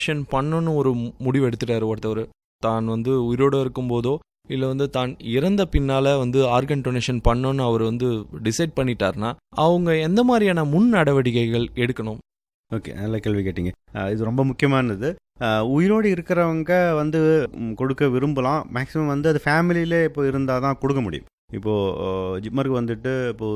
Donation பண்ணணும்னு ஒரு மு- முடிவு எடுத்துட்டாரு ஒருத்தவர் தான் வந்து உயிரோடு இருக்கும்போதோ இல்லை வந்து தான் இறந்த பின்னால வந்து ஆர்கன் டொனேஷன் பண்ணணும்னு அவர் வந்து டிசைட் பண்ணிட்டாருன்னா அவங்க எந்த மாதிரியான முன் நடவடிக்கைகள் எடுக்கணும் ஓகே நல்ல கேள்வி கேட்டீங்க அஹ் இது ரொம்ப முக்கியமானது அஹ் உயிரோடு இருக்கிறவங்க வந்து ம், கொடுக்க விரும்பலாம் மேக்ஸிமம் வந்து அது ஃபேமிலியிலே இப்போ இருந்தால் தான் கொடுக்க முடியும் இப்போது ஜிம்மருக்கு வந்துட்டு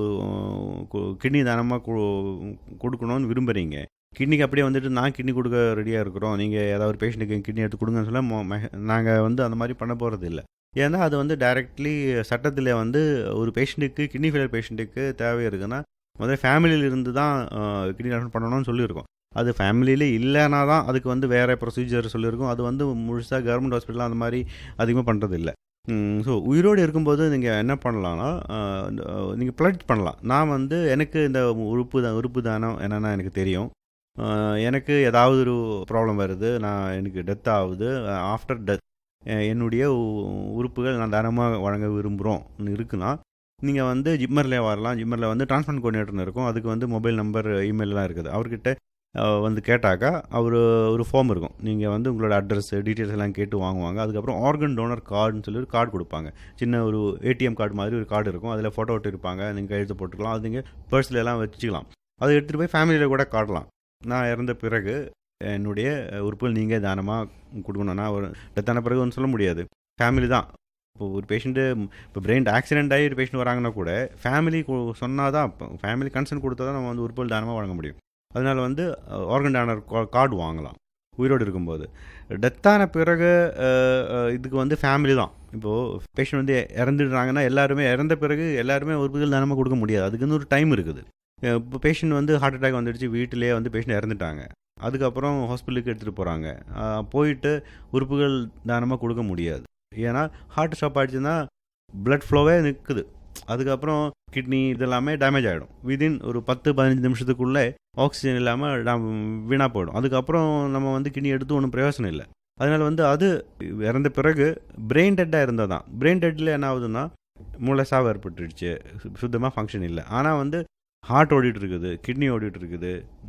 இப்போது கிட்னி தானமாக கொடுக்கணும்னு விரும்புகிறீங்க கிட்னிக்கு அப்படியே வந்துட்டு நான் கிட்னி கொடுக்க ரெடியாக இருக்கிறோம் நீங்கள் ஏதாவது ஒரு பேஷண்ட்டுக்கு கிட்னி எடுத்து கொடுங்கன்னு சொல்ல நாங்கள் வந்து அந்த மாதிரி பண்ண போகிறது இல்லை ஏன்னா அது வந்து டைரக்ட்லி சட்டத்தில் வந்து ஒரு பேஷண்ட்டுக்கு கிட்னி ஃபெயிலியர் பேஷண்ட்டுக்கு தேவை இருக்குன்னா முதல்ல ஃபேமிலியில் இருந்து தான் கிட்னி ட்ரான்ஸ்ஃபர் பண்ணணும்னு சொல்லியிருக்கோம் அது ஃபேமிலியிலே இல்லைனா தான் அதுக்கு வந்து வேறு ப்ரொசீஜர் சொல்லியிருக்கோம் அது வந்து முழுசாக கவர்மெண்ட் ஹாஸ்பிட்டல் அந்த மாதிரி அதிகமாக பண்ணுறது இல்லை ஸோ உயிரோடு இருக்கும்போது நீங்கள் என்ன பண்ணலாம்னா நீங்கள் ப்ளட் பண்ணலாம் நான் வந்து எனக்கு இந்த உறுப்பு தான் உறுப்பு தானம் என்னென்னா எனக்கு தெரியும் அஹ், எனக்கு ஏதாவது ஒரு ப்ராப்ளம் வருது நான் எனக்கு டெத் ஆகுது ஆஃப்டர் டெத் என்னுடைய உ- உறுப்புகள் நான் தானமாக வழங்க விரும்புகிறோம் இருக்குன்னா நீங்கள் வந்து ஜிம்மரில் வரலாம் ஜிம்மரில் வந்து டிரான்ஸ்பரண்ட் கோஆர்டினேட்டர்னு இருக்கும் அதுக்கு வந்து மொபைல் நம்பர் இமெயிலெலாம் இருக்குது அவர்கிட்ட அஹ், வந்து கேட்டாக்கா அவர் ஒரு ஃபார்ம் இருக்கும் நீங்கள் வந்து உங்களோட அட்ரஸ் டீட்டெயில்ஸ் எல்லாம் கேட்டு வாங்குவாங்க அதுக்கப்புறம் ஆர்கன் டோனர் கார்டுன்னு சொல்லி ஒரு கார்டு கொடுப்பாங்க சின்ன ஒரு ஏடிஎம் கார்டு மாதிரி ஒரு கார்டு இருக்கும் அதில் ஃபோட்டோ ஒட்டி இருப்பாங்க நீங்கள் எழுத்து போட்டுக்கலாம் அது நீங்கள் பர்ஸில் எல்லாம் வச்சுக்கலாம் அதை எடுத்துகிட்டு போய் ஃபேமிலியில் கூட காட்டலாம் நான் இறந்த பிறகு என்னுடைய உறுப்புகள் நீங்கள் தானமாக கொடுக்கணும்னா ஒரு டெத்தான பிறகு ஒன்றும் சொல்ல முடியாது ஃபேமிலி தான் இப்போ ஒரு பேஷண்ட்டு இப்போ பிரெயின் ஆக்சிடென்ட் ஆகி ஒரு பேஷண்ட் வராங்கன்னா கூட ஃபேமிலி சொன்னால் தான் ஃபேமிலி கன்சர்ன் கொடுத்தா தான் நம்ம வந்து உறுப்புகள் தானமாக வழங்க முடியும் அதனால் வந்து ஆர்கன் டானர் கார்டு வாங்கலாம் உயிரோடு இருக்கும்போது டெத்தான பிறகு அஹ், அஹ், இதுக்கு வந்து ஃபேமிலி தான் இப்போது பேஷண்ட் வந்து இறந்துடுறாங்கன்னா எல்லாருமே இறந்த பிறகு எல்லாருமே உறுப்புகள் தானமாக கொடுக்க முடியாது அதுக்குன்னு ஒரு டைம் இருக்குது அஹ், இப்போ பேஷண்ட் வந்து ஹார்ட் அட்டாக் வந்துடுச்சு வீட்டிலேயே வந்து பேஷண்ட் இறந்துட்டாங்க அதுக்கப்புறம் ஹாஸ்பிட்டலுக்கு எடுத்துகிட்டு போகிறாங்க போயிட்டு உறுப்புகள் தானமாக கொடுக்க முடியாது ஏன்னா ஹார்ட் ஸ்டாப் ஆயிடுச்சுன்னா பிளட் ஃப்ளோவே நிற்குது அதுக்கப்புறம் கிட்னி இதெல்லாமே டேமேஜ் ஆகிடும் விதின் ஒரு பத்து பதினஞ்சு நிமிஷத்துக்குள்ளே ஆக்சிஜன் இல்லாமல் வீணாக போயிடும் அதுக்கப்புறம் நம்ம வந்து கிட்னி எடுத்து ஒன்றும் பிரயோசனம் இல்லை அதனால் வந்து அது இறந்த பிறகு பிரெயின் டெட்டாக இருந்தால் தான் பிரெயின் டெட்டில் என்ன ஆகுதுன்னா மூளை சாவு ஏற்பட்டுடுச்சு சுத்தமாக ஃபங்க்ஷன் இல்லை ஆனால் வந்து ஹார்ட் ஓடிட்டு இருக்குது கிட்னி ஓடிட்டு இருக்குது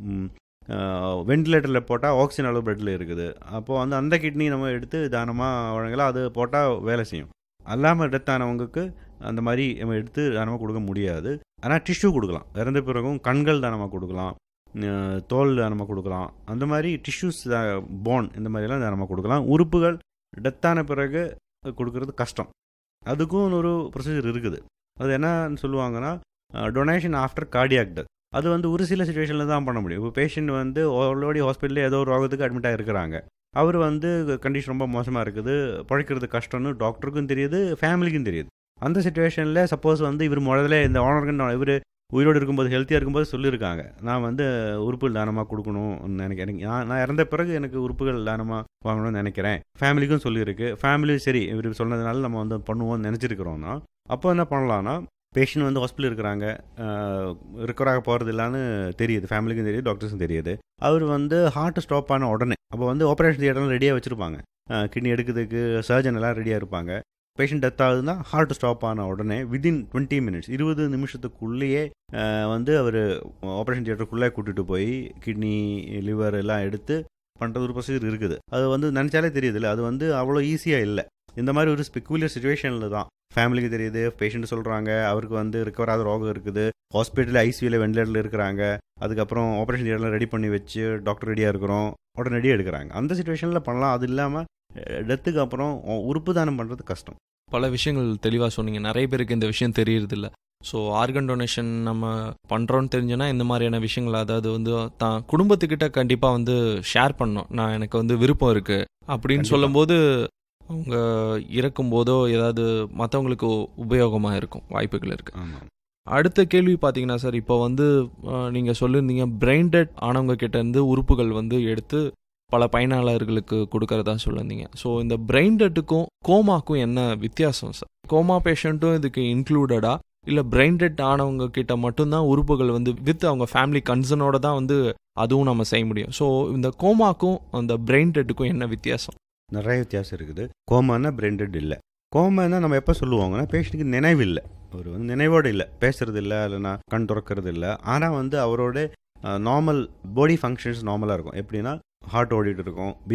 வெண்டிலேட்டரில் போட்டால் ஆக்சிஜன் அளவு பிளட்டில் இருக்குது அப்போது வந்து அந்த கிட்னி நம்ம எடுத்து தானமாக வழங்கலாம் அது போட்டால் வேலை செய்யும் அல்லாமல் டெத் ஆனவங்களுக்கு அந்த மாதிரி நம்ம எடுத்து தானமாக கொடுக்க முடியாது ஆனால் டிஷ்யூ கொடுக்கலாம் இறந்த பிறகும் கண்கள் தானமாக கொடுக்கலாம் அஹ் தோல் தானமாக கொடுக்கலாம் அந்த மாதிரி டிஷ்யூஸ் போன் இந்த மாதிரிலாம் தானமாக கொடுக்கலாம் உறுப்புகள் டெத்தான பிறகு கொடுக்கறது கஷ்டம் அதுக்கும் ஒரு ப்ரொசீஜர் இருக்குது அது என்னன்னு சொல்லுவாங்கன்னா டொனேஷன் ஆஃப்டர் கார்டியாக் டெத் அது வந்து ஒரு சில சுச்சுவேஷனில் தான் பண்ண முடியும் இப்போ பேஷண்ட் வந்து ஆல்ரெடி ஹாஸ்பிட்டலில் ஏதோ ஒரு ரோகத்துக்கு அட்மிட் ஆகிருக்கிறாங்க அவர் வந்து கண்டிஷன் ரொம்ப மோசமாக இருக்குது பழைக்கிறது கஷ்டம்னு டாக்டருக்கும் தெரியுது ஃபேமிலிக்கும் தெரியுது அந்த சுச்சுவேஷனில் சப்போஸ் வந்து இவர் முதல்ல இந்த ஆனர்கன் இவர் உயிரோடு இருக்கும்போது ஹெல்த்தியாக இருக்கும்போது சொல்லியிருக்காங்க நான் வந்து உறுப்புகள் தானமாக கொடுக்கணும்னு நினைக்கிறேன் நான் நான் இறந்த பிறகு எனக்கு உறுப்புகள் தானமாக வாங்கணும்னு நினைக்கிறேன் ஃபேமிலிக்கும் சொல்லியிருக்கு ஃபேமிலி சரி இவர் சொன்னதுனால நம்ம வந்து பண்ணுவோம்னு நினச்சிருக்கிறோன்னா அப்போ என்ன பண்ணலான்னா பேஷண்ட் வந்து ஹாஸ்பிட்டல் இருக்கிறாங்க ரிக்கவர் ஆக போகிறது இல்லைன்னு தெரியுது ஃபேமிலிக்கும் தெரியுது டாக்டர்ஸும் தெரியுது அவர் வந்து ஹார்ட் ஸ்டாப் ஆன உடனே அப்போ வந்து ஆப்ரேஷன் தியேட்டர்லாம் ரெடியாக வச்சுருப்பாங்க கிட்னி எடுக்கிறதுக்கு சர்ஜன் எல்லாம் ரெடியாக இருப்பாங்க பேஷண்ட் டெத் ஆகுதுன்னா ஹார்ட் ஸ்டாப் ஆன உடனே விதின் டுவெண்ட்டி மினிட்ஸ் இருபது நிமிஷத்துக்குள்ளேயே அஹ், வந்து அவர் ஆப்ரேஷன் தியேட்டருக்குள்ளே கூட்டிகிட்டு போய் கிட்னி லிவர் எல்லாம் எடுத்து பண்ணுறது ஒரு ப்ரொசீஜர் இருக்குது அது வந்து நினச்சாலே தெரியுதுல்ல அது வந்து அவ்வளோ ஈஸியாக இல்லை இந்த மாதிரி ஒரு ஸ்பெக்குலர் சுச்சுவேஷனில் தான் ஃபேமிலிக்கு தெரியுது பேஷண்ட் சொல்கிறாங்க அவருக்கு வந்து ரிக்கவர் ஆகிற ரோகம் இருக்குது ஹாஸ்பிட்டலில் ஐசியூவில் வெண்டிலேட்டரில் இருக்கிறாங்க அதுக்கப்புறம் ஆப்ரேஷன் தியேட்டரில் ரெடி பண்ணி வச்சு டாக்டர் ரெடியாக இருக்கிறோம் உடனடியாக எடுக்கிறாங்க அந்த சுச்சுவேஷனில் பண்ணலாம் அது இல்லாமல் டெத்துக்கு அப்புறம் உறுப்பு தானம் பண்ணுறது கஷ்டம் பல விஷயங்கள் தெளிவாக சொன்னீங்க நிறைய பேருக்கு இந்த விஷயம் தெரியறதில்ல ஸோ ஆர்கன் டொனேஷன் நம்ம பண்ணுறோன்னு தெரிஞ்சோன்னா இந்த மாதிரியான விஷயங்கள் அதாவது வந்து தான் குடும்பத்துக்கிட்ட கண்டிப்பாக வந்து ஷேர் பண்ணணும் நான் எனக்கு வந்து விருப்பம் இருக்குது அப்படின்னு கண்டிப்பா. சொல்லும்போது அவங்க இறக்கும் போதோ ஏதாவது மற்றவங்களுக்கு உபயோகமாக இருக்கும் வாய்ப்புகள் இருக்குது ஆமாம் அடுத்த கேள்வி பார்த்தீங்கன்னா சார் இப்போ வந்து நீங்கள் சொல்லியிருந்தீங்க பிரெயின் டெட் ஆனவங்க கிட்ட இருந்து உறுப்புகள் வந்து எடுத்து பல பயனாளர்களுக்கு கொடுக்கறதா சொல்லியிருந்தீங்க ஸோ இந்த பிரெயின் டெட்டுக்கும் கோமாக்கும் என்ன வித்தியாசம் சார் கோமா பேஷண்ட்டும் இதுக்கு இன்க்ளூடடா இல்லை பிரெயின் டெட் ஆனவங்க கிட்ட மட்டும்தான் உறுப்புகள் வந்து வித் அவங்க ஃபேமிலி கன்சர்னோட தான் வந்து அதுவும் நம்ம செய்ய முடியும் ஸோ இந்த கோமாக்கும் அந்த பிரெயின் டெட்டுக்கும் என்ன வித்தியாசம் நிறைய வித்தியாசம் இருக்குது கோமானா பிரெண்டட் இல்லை கோமானா நம்ம எப்போ சொல்லுவாங்கன்னா பேஷண்ட்டுக்கு நினைவு இல்லை அவர் வந்து நினைவோடு இல்லை பேசுறது இல்லை இல்லைன்னா கண் திறக்கிறது இல்லை ஆனால் வந்து அவரோட நார்மல் பாடி ஃபங்க்ஷன்ஸ் நார்மலாக இருக்கும் எப்படின்னா ஹார்ட் ஓடிட்டு இருக்கும்